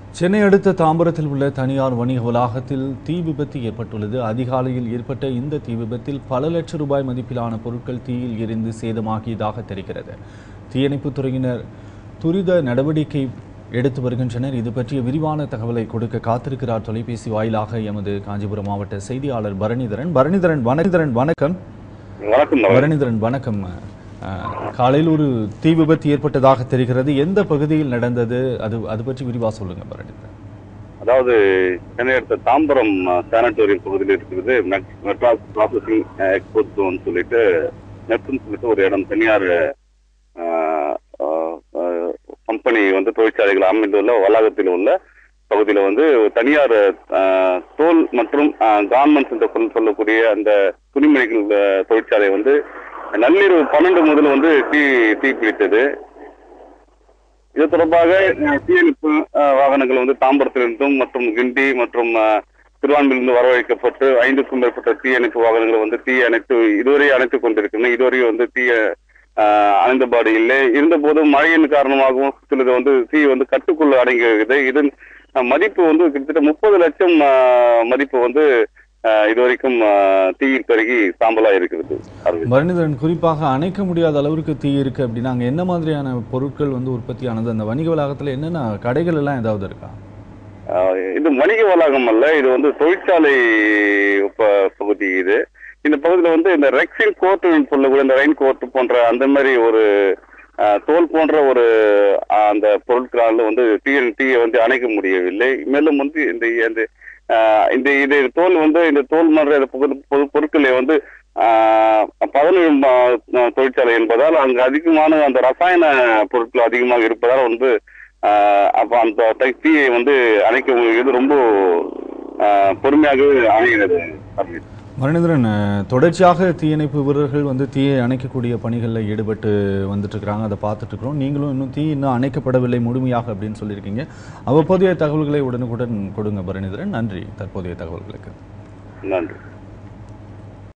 சென்னை அடுத்த தாம்பரத்தில் உள்ள தனியார் வணிக வளாகத்தில் தீ விபத்து ஏற்பட்டுள்ளது அதிகாலையில் ஏற்பட்ட இந்த தீ விபத்தில் பல லட்சம் ரூபாய் மதிப்பிலான பொருட்கள் தீயில் எரிந்து சேதமாகியதாக தெரிகிறது தீயணைப்புத் துறையினர் துரித நடவடிக்கை எடுத்து வருகின்றனர் இது பற்றிய விரிவான தகவலை கொடுக்க காத்திருக்கிறார் தொலைபேசி வாயிலாக எமது காஞ்சிபுரம் மாவட்ட செய்தியாளர் பரணிதரன் பரணிதரன் வனதரன் வணக்கம் வணக்கம் மகன். பரணிதரன் வணக்கம் அஹ், காலையில் ஒரு தீ விபத்து ஏற்பட்டதாக தெரிகிறது எந்த பகுதியில் நடந்தது அது அது பற்றி விரிவாக சொல்லுங்க பரணிதரன் அதாவது சென்னை அடுத்த தாம்பரம் சானிட்டோரியம் பகுதியில் இருக்கிறது மெட்- மெட்ராஸ் ப்ராசஸிங் எக்ஸ்போர்ட் ஜோன் சொல்லிட்டு நெப்ட்னு சொல்லிட்டு ஒரு இடம் தனியார் கம்பெனி வந்து தொழிற்சாலைகள் அமைந்துள்ள வளாகத்தில் உள்ள பகுதியில் வந்து ஒரு தனியார் அஹ், தோல் மற்றும் கார்மெண்ட்ஸ் என்று சொல்ல- சொல்லக்கூடிய அந்த துணிமணிகள் அஹ், தொழிற்சாலை வந்து நள்ளிரவு பன்னெண்டு முதல் வந்து தீ தீ பிடித்தது இது தொடர்பாக அஹ், தீயணைப்பு அஹ், வாகனங்கள் வந்து தாம்பரத்திலிருந்தும் மற்றும் கிண்டி மற்றும் அஹ், திருவான்மையிலிருந்து வரவழைக்கப்பட்டு ஐந்துக்கும் மேற்பட்ட தீயணைப்பு வாகனங்கள் வந்து தீ அணைத்து இதுவரை அணைத்துக் கொண்டிருக்கின்றன இதுவரை வந்து தீய அஹ், அணைந்தபாடு இல்லை இருந்த போதும் மழையின் காரணமாகவும் சிலது வந்து தீ வந்து கட்டுக்குள்ள அடங்கியிருக்குது இதன் அஹ், மதிப்பு வந்து கிட்டத்தட்ட முப்பது லட்சம் அஹ், மதிப்பு வந்து அஹ், இதுவரைக்கும் அஹ், தீயில் கருகி சாம்பலா இருக்கிறது அரவிந்த். பரணிதரன் குறிப்பாக அணைக்க முடியாத அளவிற்கு தீ இருக்கு அப்படின்னா அங்க என்ன மாதிரியான பொருட்கள் வந்து உற்பத்தியானது அந்த வணிக வளாகத்துல என்னென்ன கடைகள் எல்லாம் ஏதாவது இருக்கா ஆஹ் இது வணிக வளாகம் அல்ல இது வந்து தொழிற்சாலை ப- பகுதி இது இந்த பகுதியில் வந்து இந்த ரெக்ஸின் கோர்ட் சொல்லக்கூடிய இந்த ரெயின் கோர்ட் போன்ற அந்த மாதிரி ஒரு ஆஹ், தோல் போன்ற ஒரு ஆஹ், அந்த பொருட்களால் வந்து தீயை தீயை வந்து அணைக்க முடியவில்லை மேலும் வந்து இந்த இந்த ஆஹ், இந்த இது தோல் வந்து இந்த தோல் மாதிரி அந்த பொது பொது பொருட்களை வந்து ஆஹ், பதனிடும் ஆஹ், தொழிற்சாலை என்பதால் அங்கு அதிகமான அந்த ரசாயன பொருட்கள் அதிகமாக இருப்பதால் வந்து ஆஹ் அப்ப அந்த தை- தீயை வந்து அணைக்க முடியுது ரொம்ப ஆஹ் பொறுமையாகவே அணைகிறது அரவிந்த். மரணிதரன் அஹ், தொடர்ச்சியாக தீயணைப்பு வீரர்கள் வந்து தீயை அணைக்கக்கூடிய பணிகளில் ஈடுபட்டு வந்துட்டு இருக்கிறாங்க அதை பார்த்துட்டு இருக்கிறோம் நீங்களும் இன்னும் தீ இன்னும் அணைக்கப்படவில்லை முழுமையாக அப்படின்னு சொல்லியிருக்கீங்க அவ்வப்போதைய தகவல்களை உடனுக்குடன் கொடுங்க பரணிதரன் நன்றி தற்போதைய தகவல்களுக்கு நன்றி